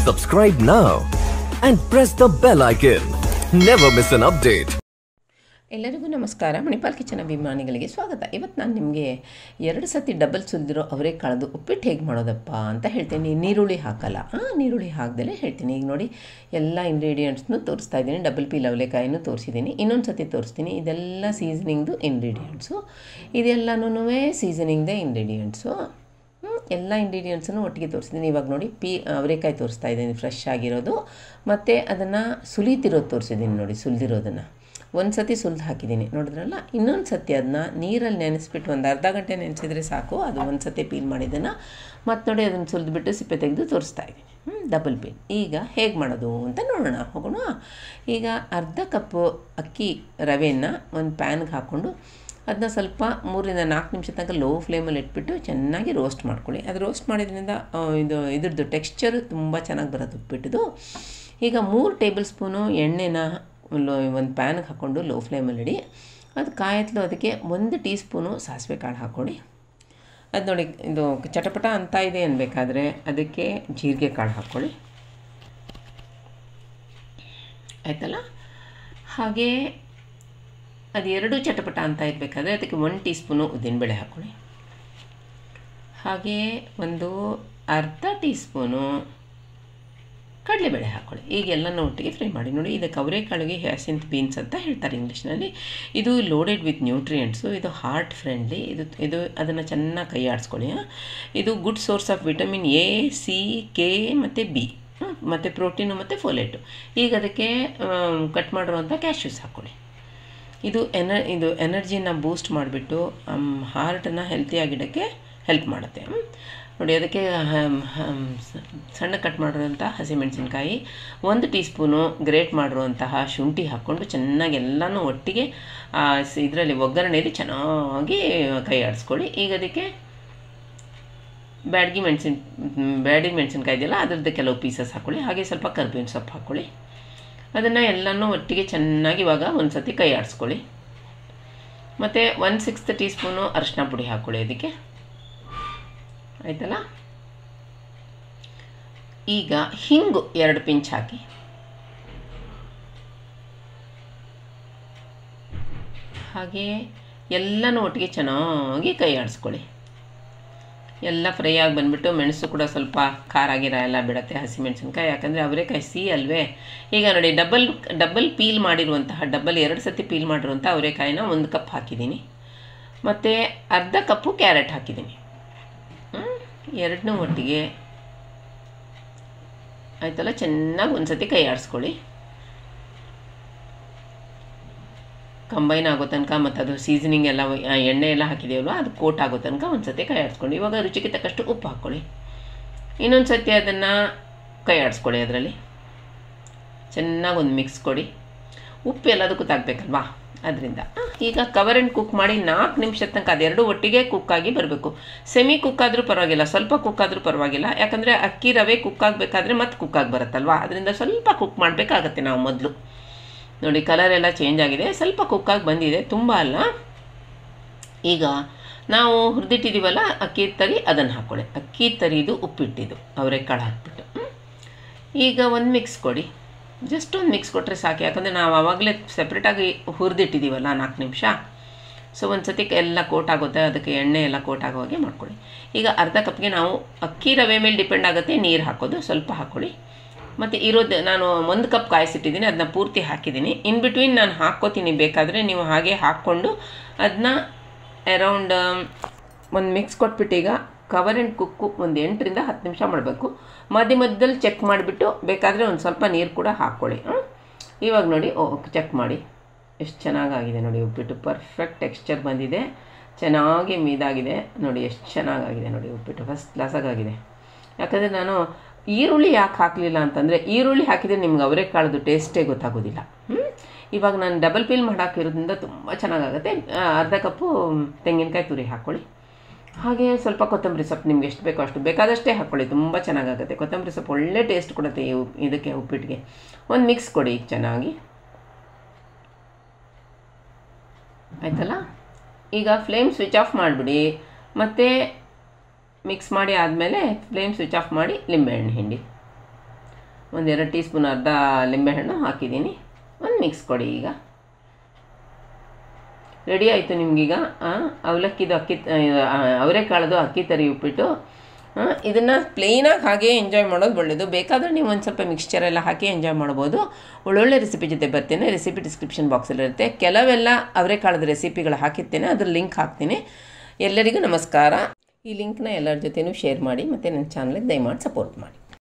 Subscribe now and press the bell icon. Never miss an update. ಎಲ್ಲರಿಗೂ ನಮಸ್ಕಾರ Manipal kitchen ಅಭಿಮಾನಿಗಳಿಗೆ ಸ್ವಾಗತ ಇವತ್ತು ನಾನು ನಿಮಗೆ ಎರಡು ಸತಿ ಡಬಲ್ ಸುಲಿದಿರೋ ಅವರೆಕಾಳದು ಉಪ್ಪಿಟ್ಟು ಹೇಗೆ ಮಾಡೋದಪ್ಪ ಅಂತ ಹೇಳ್ತೀನಿ ನೀರುಳ್ಳಿ ಹಾಕಲ್ಲ ಹಾಂ ನೀರುಳ್ಳಿ ಹಾಕ್ದಲೇ ಹೇಳ್ತೀನಿ ಈಗ ನೋಡಿ ಎಲ್ಲ ಇಂಗ್ರೀಡಿಯೆಂಟ್ಸ್ನು ತೋರಿಸ್ತಾ ಇದ್ದೀನಿ ಡಬಲ್ ಪೀಲ್ ಅವಲೆಕಾಯಿನೂ ತೋರಿಸಿದ್ದೀನಿ ಇನ್ನೊಂದು ಸತಿ ತೋರಿಸ್ತೀನಿ ಇದೆಲ್ಲ ಸೀಸನಿಂಗ್ದು ಇಂಗ್ರೀಡಿಯೆಂಟ್ಸು ಇದೆಲ್ಲನೂ ಸೀಸನಿಂಗ್ದೇ ಇಂಗ್ರೀಡಿಯೆಂಟ್ಸು ಹ್ಮ್, ಎಲ್ಲ ಇಂಗ್ರೀಡಿಯೆಂಟ್ಸನ್ನು ಒಟ್ಟಿಗೆ ತೋರಿಸಿದ್ದೀನಿ ಇವಾಗ ನೋಡಿ ಪೀ ಅವರೆಕಾಯಿ ತೋರಿಸ್ತಾ ಇದ್ದೀನಿ ಫ್ರೆಶ್ ಆಗಿರೋದು ಮತ್ತು ಅದನ್ನು ಸುಲಿತಿರೋದು ತೋರಿಸಿದ್ದೀನಿ ನೋಡಿ ಸುಲಿದಿರೋದನ್ನು ಒಂದು ಸತಿ ಸುಲಿದು ಹಾಕಿದ್ದೀನಿ ನೋಡಿದ್ರಲ್ಲ ಇನ್ನೊಂದು ಸತಿ ಅದನ್ನ ನೀರಲ್ಲಿ ನೆನೆಸ್ಬಿಟ್ಟು ಒಂದು ಅರ್ಧ ಗಂಟೆ ನೆನೆಸಿದ್ರೆ ಸಾಕು ಅದು ಒಂದು ಸತಿ ಪೀಲ್ ಮಾಡಿದ್ದನ್ನು ಮತ್ತು ನೋಡಿ ಅದನ್ನು ಸುಲಿದ್ಬಿಟ್ಟು ಸಿಪ್ಪೆ ತೆಗೆದು ತೋರಿಸ್ತಾ ಇದ್ದೀನಿ ಡಬಲ್ ಪೀಲ್ ಈಗ ಹೇಗೆ ಮಾಡೋದು ಅಂತ ನೋಡೋಣ ಹೋಗೋಣ ಈಗ ಅರ್ಧ ಕಪ್ಪು ಅಕ್ಕಿ ರವೆಯನ್ನು ಒಂದು ಪ್ಯಾನ್ಗೆ ಹಾಕ್ಕೊಂಡು ಅದನ್ನ ಸ್ವಲ್ಪ ಮೂರರಿಂದ ನಾಲ್ಕು ನಿಮಿಷ ತನಕ ಲೋ ಫ್ಲೇಮಲ್ಲಿ ಇಟ್ಬಿಟ್ಟು ಚೆನ್ನಾಗಿ ರೋಸ್ಟ್ ಮಾಡ್ಕೊಳ್ಳಿ ಅದು ರೋಸ್ಟ್ ಮಾಡಿದ್ರಿಂದ ಆ, ಇದು ಇದ್ರದ್ದು ಟೆಕ್ಸ್ಚರು ತುಂಬ ಚೆನ್ನಾಗಿ ಬರೋದು ಉಪ್ಪಿಟ್ಟದು ಈಗ ಮೂರು ಟೇಬಲ್ ಸ್ಪೂನು ಎಣ್ಣೆನ ಲೋ ಒಂದು ಪ್ಯಾನ್ಗೆ ಹಾಕ್ಕೊಂಡು ಲೋ ಫ್ಲೇಮಲ್ಲಿ ಇಡಿ ಅದು ಕಾಯತ್ಲು ಅದಕ್ಕೆ ಒಂದು ಟೀ ಸ್ಪೂನು ಸಾಸಿವೆ ಕಾಳು ಹಾಕ್ಕೊಳ್ಳಿ ಅದು ನೋಡಿ ಇದು ಚಟಪಟ ಅಂತ ಇದೆ ಅನ್ಬೇಕಾದ್ರೆ ಅದಕ್ಕೆ ಜೀರಿಗೆ ಕಾಳು ಹಾಕ್ಕೊಳ್ಳಿ ಆಯ್ತಲ್ಲ ಹಾಗೇ ಅದು ಎರಡು ಚಟಪಟ ಅಂತ ಇರಬೇಕಾದ್ರೆ ಅದಕ್ಕೆ ಒನ್ ಟೀ ಸ್ಪೂನು ಉದ್ದಿನಬೇಳೆ ಹಾಕ್ಕೊಳ್ಳಿ ಹಾಗೆಯೇ ಒಂದು ಅರ್ಧ ಟೀ ಸ್ಪೂನು ಕಡಲೆಬೇಳೆ ಹಾಕ್ಕೊಳ್ಳಿ ಈಗ ಎಲ್ಲನೂ ಒಟ್ಟಿಗೆ ಫ್ರೈ ಮಾಡಿ ನೋಡಿ ಇದಕ್ಕೆ ಅವರೆಕಾಳಿಗೆ ಹ್ಯಾಸಿಂತ್ ಬೀನ್ಸ್ ಅಂತ ಹೇಳ್ತಾರೆ ಇಂಗ್ಲೀಷ್ನಲ್ಲಿ ಇದು ಲೋಡೆಡ್ ವಿತ್ ನ್ಯೂಟ್ರಿಯೆಂಟ್ಸು ಇದು ಹಾರ್ಟ್ ಫ್ರೆಂಡ್ಲಿ ಇದು ಇದು ಅದನ್ನು ಚೆನ್ನಾಗಿ ಕೈ ಆಡಿಸ್ಕೊಳ್ಳಿ ಆ. ಇದು good source of vitamin A C K ಮತ್ತು ಬಿ ಮತ್ತು ಪ್ರೋಟೀನು ಮತ್ತು ಫೋಲೇಟು ಈಗ ಅದಕ್ಕೆ ಕಟ್ ಮಾಡಿರುವಂಥ ಕ್ಯಾಶ್ಯೂಸ್ ಹಾಕ್ಕೊಳ್ಳಿ ಇದು ಎನ ಇದು ಎನರ್ಜಿನ ಬೂಸ್ಟ್ ಮಾಡಿಬಿಟ್ಟು ಹಾರ್ಟನ್ನು ಹೆಲ್ತಿಯಾಗಿಡೋಕ್ಕೆ ಹೆಲ್ಪ್ ಮಾಡುತ್ತೆ ಹ್ಮ್. ನೋಡಿ ಅದಕ್ಕೆ ಹಮ್, ಹಮ್, ಸ- ಸಣ್ಣ ಕಟ್ ಮಾಡಿರೋಂಥ ಹಸಿಮೆಣಸಿನ್ಕಾಯಿ ಒಂದು ಟೀ ಸ್ಪೂನು ಗ್ರೇಟ್ ಮಾಡಿರುವಂತಹ ಶುಂಠಿ ಹಾಕ್ಕೊಂಡು ಚೆನ್ನಾಗಿ ಎಲ್ಲನೂ ಒಟ್ಟಿಗೆ ಇದರಲ್ಲಿ ಒಗ್ಗರಣೆಯಲ್ಲಿ ಚೆನ್ನಾಗಿ ಕೈ ಆಡಿಸ್ಕೊಳ್ಳಿ ಈಗ ಅದಕ್ಕೆ ಬ್ಯಾಡಗಿ ಮೆಣಸಿನ ಬ್ಯಾಡಗಿ ಮೆಣಸಿನ್ಕಾಯಿ ಇದೆಯಲ್ಲ ಅದ್ರದ್ದು ಕೆಲವು ಪೀಸಸ್ ಹಾಕ್ಕೊಳ್ಳಿ ಹಾಗೆ ಸ್ವಲ್ಪ ಕರ್ಬೇವಿನ ಸೊಪ್ಪು ಹಾಕ್ಕೊಳ್ಳಿ ಅದನ್ನು ಎಲ್ಲನೂ ಒಟ್ಟಿಗೆ ಚೆನ್ನಾಗಿ ಇವಾಗ ಒಂದು ಸತಿ ಕೈ ಆಡಿಸ್ಕೊಳ್ಳಿ ಮತ್ತು ಒನ್ ಸಿಕ್ಸ್ತ್ ಟೀ ಸ್ಪೂನು ಅರಿಶಿನ ಪುಡಿ ಹಾಕ್ಕೊಳ್ಳಿ ಅದಕ್ಕೆ ಆಯ್ತಲ್ಲ ಈಗ ಹಿಂಗು ಎರಡು ಪಿಂಚ್ ಹಾಕಿ ಹಾಗೆ ಎಲ್ಲನೂ ಒಟ್ಟಿಗೆ ಚೆನ್ನಾಗಿ ಕೈ ಆಡಿಸ್ಕೊಳ್ಳಿ ಎಲ್ಲ ಫ್ರೈ ಆಗಿ ಬಂದುಬಿಟ್ಟು ಮೆಣಸು ಕೂಡ ಸ್ವಲ್ಪ ಖಾರ ಗಿರ ಎಲ್ಲ ಬಿಡುತ್ತೆ ಹಸಿಮೆಣಸಿನ್ಕಾಯಿ ಯಾಕಂದರೆ ಅವರೆಕಾಯಿ ಸಿಹಿ ಅಲ್ವೇ ಈಗ ನೋಡಿ ಡಬಲ್ ಡಬಲ್ ಪೀಲ್ ಮಾಡಿರುವಂತಹ ಡಬಲ್ ಎರಡು ಸತಿ ಪೀಲ್ ಮಾಡಿರುವಂಥ ಅವರೆಕಾಯಿನ ಒಂದು ಕಪ್ ಹಾಕಿದ್ದೀನಿ ಮತ್ತು ಅರ್ಧ ಕಪ್ಪು ಕ್ಯಾರೆಟ್ ಹಾಕಿದ್ದೀನಿ ಎರಡನ್ನೂ ಒಟ್ಟಿಗೆ ಆಯ್ತಲ್ಲ ಚೆನ್ನಾಗಿ ಒಂದು ಸತಿ ಕೈ ಆಡಿಸ್ಕೊಳ್ಳಿ ಕಂಬೈನ್ ಆಗೋ ತನಕ ಮತ್ತು ಅದು ಸೀಸನಿಂಗ್ ಎಲ್ಲ ಆ ಎಣ್ಣೆ ಎಲ್ಲ ಹಾಕಿದೆಯಲ್ವ ಅದು ಕೋಟ್ ಆಗೋ ತನಕ ಒಂದು ಸತಿ ಕೈ ಆಡಿಸ್ಕೊಂಡು ಇವಾಗ ರುಚಿಗೆ ತಕ್ಕಷ್ಟು ಉಪ್ಪು ಹಾಕ್ಕೊಳ್ಳಿ ಇನ್ನೊಂದು ಸತಿ ಅದನ್ನು ಕೈ ಆಡಿಸ್ಕೊಳ್ಳಿ ಅದರಲ್ಲಿ ಚೆನ್ನಾಗಿ ಒಂದು ಮಿಕ್ಸ್ ಕೊಡಿ ಉಪ್ಪು ಎಲ್ಲದಕ್ಕೂ ತಾಗಬೇಕಲ್ವಾ ಅದರಿಂದ ಈಗ ಕವರ್ ಆ್ಯಂಡ್ ಕುಕ್ ಮಾಡಿ ನಾಲ್ಕು ನಿಮಿಷದ ತನಕ ಅದೆರಡು ಒಟ್ಟಿಗೆ ಕುಕ್ ಆಗಿ ಬರಬೇಕು ಸೆಮಿ ಕುಕ್ ಆದರೂ ಪರವಾಗಿಲ್ಲ ಸ್ವಲ್ಪ ಕುಕ್ ಆದರೂ ಪರವಾಗಿಲ್ಲ ಯಾಕಂದರೆ ಅಕ್ಕಿ ರವೆ ಕುಕ್ ಆಗಬೇಕಾದ್ರೆ ಮತ್ತೆ ಕುಕ್ ಆಗಿ ಬರುತ್ತಲ್ವಾ ಅದರಿಂದ ಸ್ವಲ್ಪ ಕುಕ್ ಮಾಡಬೇಕಾಗತ್ತೆ ನಾವು ಮೊದಲು ನೋಡಿ ಕಲರ್ ಎಲ್ಲ ಚೇಂಜ್ ಆಗಿದೆ ಸ್ವಲ್ಪ ಕುಕ್ಕಾಗಿ ಬಂದಿದೆ ತುಂಬ ಅಲ್ಲ ಈಗ ನಾವು ಹುರಿದಿಟ್ಟಿದ್ದೀವಲ್ಲ ಅಕ್ಕಿ ತರಿ ಅದನ್ನು ಹಾಕ್ಕೊಳ್ಳಿ ಅಕ್ಕಿ ತರಿದು ಉಪ್ಪಿಟ್ಟಿದ್ದು ಅವರೆಕಾಳು ಹಾಕ್ಬಿಟ್ಟು ಹ್ಮ್. ಈಗ ಒಂದು ಮಿಕ್ಸ್ ಕೊಡಿ ಜಸ್ಟ್ ಒಂದು ಮಿಕ್ಸ್ ಕೊಟ್ಟರೆ ಸಾಕು ಯಾಕಂದರೆ ನಾವು ಆವಾಗಲೇ ಸಪ್ರೇಟಾಗಿ ಹುರಿದಿಟ್ಟಿದ್ದೀವಲ್ಲ ನಾಲ್ಕು ನಿಮಿಷ ಸೊ ಒಂದು ಸತಿ ಎಲ್ಲ ಕೋಟ್ ಆಗುತ್ತೆ ಅದಕ್ಕೆ ಎಣ್ಣೆ ಎಲ್ಲ ಕೋಟ್ ಆಗೋ ಹಾಗೆ ಮಾಡ್ಕೊಳ್ಳಿ ಈಗ ಅರ್ಧ ಕಪ್ಗೆ ನಾವು ಅಕ್ಕಿ ರವೆ ಮೇಲೆ ಡಿಪೆಂಡ್ ಆಗುತ್ತೆ ನೀರು ಹಾಕೋದು ಸ್ವಲ್ಪ ಹಾಕ್ಕೊಳ್ಳಿ ಮತ್ತು ಇರೋದು ನಾನು ಒಂದು ಕಪ್ ಕಾಯಿಸಿಟ್ಟಿದ್ದೀನಿ ಅದನ್ನ ಪೂರ್ತಿ ಹಾಕಿದ್ದೀನಿ ಇನ್ ಬಿಟ್ವೀನ್ ನಾನು ಹಾಕ್ಕೋತೀನಿ ಬೇಕಾದರೆ ನೀವು ಹಾಗೆ ಹಾಕ್ಕೊಂಡು ಅದನ್ನ ಅರೌಂಡ್ ಒಂದು ಮಿಕ್ಸ್ ಕೊಟ್ಬಿಟ್ಟು ಈಗ ಕವರ್ ಆ್ಯಂಡ್ ಕುಕ್ಕು ಒಂದು ಎಂಟರಿಂದ ಹತ್ತು ನಿಮಿಷ ಮಾಡಬೇಕು ಮಧ್ಯ ಮಧ್ಯದಲ್ಲಿ ಚೆಕ್ ಮಾಡಿಬಿಟ್ಟು ಬೇಕಾದರೆ ಒಂದು ಸ್ವಲ್ಪ ನೀರು ಕೂಡ ಹಾಕ್ಕೊಳ್ಳಿ ಹ್ಮ್? ಇವಾಗ ನೋಡಿ ಓ ಚೆಕ್ ಮಾಡಿ ಎಷ್ಟು ಚೆನ್ನಾಗಾಗಿದೆ ನೋಡಿ ಉಪ್ಪಿಟ್ಟು ಪರ್ಫೆಕ್ಟ್ ಟೆಕ್ಸ್ಚರ್ ಬಂದಿದೆ ಚೆನ್ನಾಗಿ ಮೀದಾಗಿದೆ ನೋಡಿ ಎಷ್ಟು ಚೆನ್ನಾಗಾಗಿದೆ ನೋಡಿ ಉಪ್ಪಿಟ್ಟು ಫಸ್ಟ್ ಕ್ಲಾಸಾಗಿದೆ ಯಾಕಂದರೆ ನಾನು ಈರುಳ್ಳಿ ಯಾಕೆ ಹಾಕಲಿಲ್ಲ ಅಂತಂದರೆ ಈರುಳ್ಳಿ ಹಾಕಿದರೆ ನಿಮ್ಗೆ ಅವರೆಕಾಳದು ಟೇಸ್ಟೇ ಗೊತ್ತಾಗೋದಿಲ್ಲ ಹ್ಮ್? ಇವಾಗ ನಾನು ಡಬಲ್ ಪೀಲ್ ಮಾಡಿ ಹಾಕಿರೋದ್ರಿಂದ ತುಂಬ ಚೆನ್ನಾಗಾಗುತ್ತೆ ಆ, ಅರ್ಧ ಕಪ್ಪು ತೆಂಗಿನಕಾಯಿ ತುರಿ ಹಾಕ್ಕೊಳ್ಳಿ ಹಾಗೆ ಸ್ವಲ್ಪ ಕೊತ್ತಂಬರಿ ಸೊಪ್ಪು ನಿಮ್ಗೆ ಎಷ್ಟು ಬೇಕೋ ಅಷ್ಟು ಬೇಕಾದಷ್ಟೇ ಹಾಕ್ಕೊಳ್ಳಿ ತುಂಬ ಚೆನ್ನಾಗಾಗುತ್ತೆ ಕೊತ್ತಂಬರಿ ಸೊಪ್ಪು ಒಳ್ಳೆ ಟೇಸ್ಟ್ ಕೊಡುತ್ತೆ ಈ ಉಪ್- ಇದಕ್ಕೆ ಉಪ್ಪಿಟ್ಟಿಗೆ ಒಂದು ಮಿಕ್ಸ್ ಕೊಡಿ ಈಗ ಚೆನ್ನಾಗಿ ಆಯ್ತಲ್ಲ ಈಗ ಫ್ಲೇಮ್ ಸ್ವಿಚ್ ಆಫ್ ಮಾಡಿಬಿಡಿ ಮತ್ತು ಮಿಕ್ಸ್ ಮಾಡಿ ಆದಮೇಲೆ ಫ್ಲೇಮ್ ಸ್ವಿಚ್ ಆಫ್ ಮಾಡಿ ಲಿಂಬೆಹಣ್ಣು ಹಿಂಡಿ ಒಂದೆರಡು ಟೀ ಸ್ಪೂನ್ ಅರ್ಧ ಲಿಂಬೆಹಣ್ಣು ಹಾಕಿದ್ದೀನಿ ಒಂದು ಮಿಕ್ಸ್ ಕೊಡಿ ಈಗ ರೆಡಿ ಆಯಿತು ನಿಮಗೀಗ ಅವಲಕ್ಕಿದು ಅಕ್ಕಿ ಅವರೆಕಾಳದು ಅಕ್ಕಿ ತರಿ ಉಪ್ಪಿಟ್ಟು ಇದನ್ನು ಪ್ಲೇನಾಗಿ ಹಾಗೆ ಎಂಜಾಯ್ ಮಾಡೋದು ಒಳ್ಳೆಯದು ಬೇಕಾದರೆ ನೀವು ಒಂದು ಸ್ವಲ್ಪ ಮಿಕ್ಸ್ಚರ್ ಎಲ್ಲ ಹಾಕಿ ಎಂಜಾಯ್ ಮಾಡ್ಬೋದು ಒಳ್ಳೊಳ್ಳೆ ರೆಸಿಪಿ ಜೊತೆ ಬರ್ತೇನೆ ರೆಸಿಪಿ ಡಿಸ್ಕ್ರಿಪ್ಷನ್ ಬಾಕ್ಸಲ್ಲಿರುತ್ತೆ ಕೆಲವೆಲ್ಲ ಅವರೆಕಾಳದ ರೆಸಿಪಿಗಳು ಹಾಕಿರ್ತೇನೆ ಅದ್ರ ಲಿಂಕ್ ಹಾಕ್ತೀನಿ ಎಲ್ಲರಿಗೂ ನಮಸ್ಕಾರ ಈ ಲಿಂಕ್ನ ಎಲ್ಲರ ಜೊತೆನೂ ಶೇರ್ ಮಾಡಿ ಮತ್ತು ನನ್ನ ಚಾನಲ್ಗೆ ದಯಮಾಡಿ ಸಪೋರ್ಟ್ ಮಾಡಿ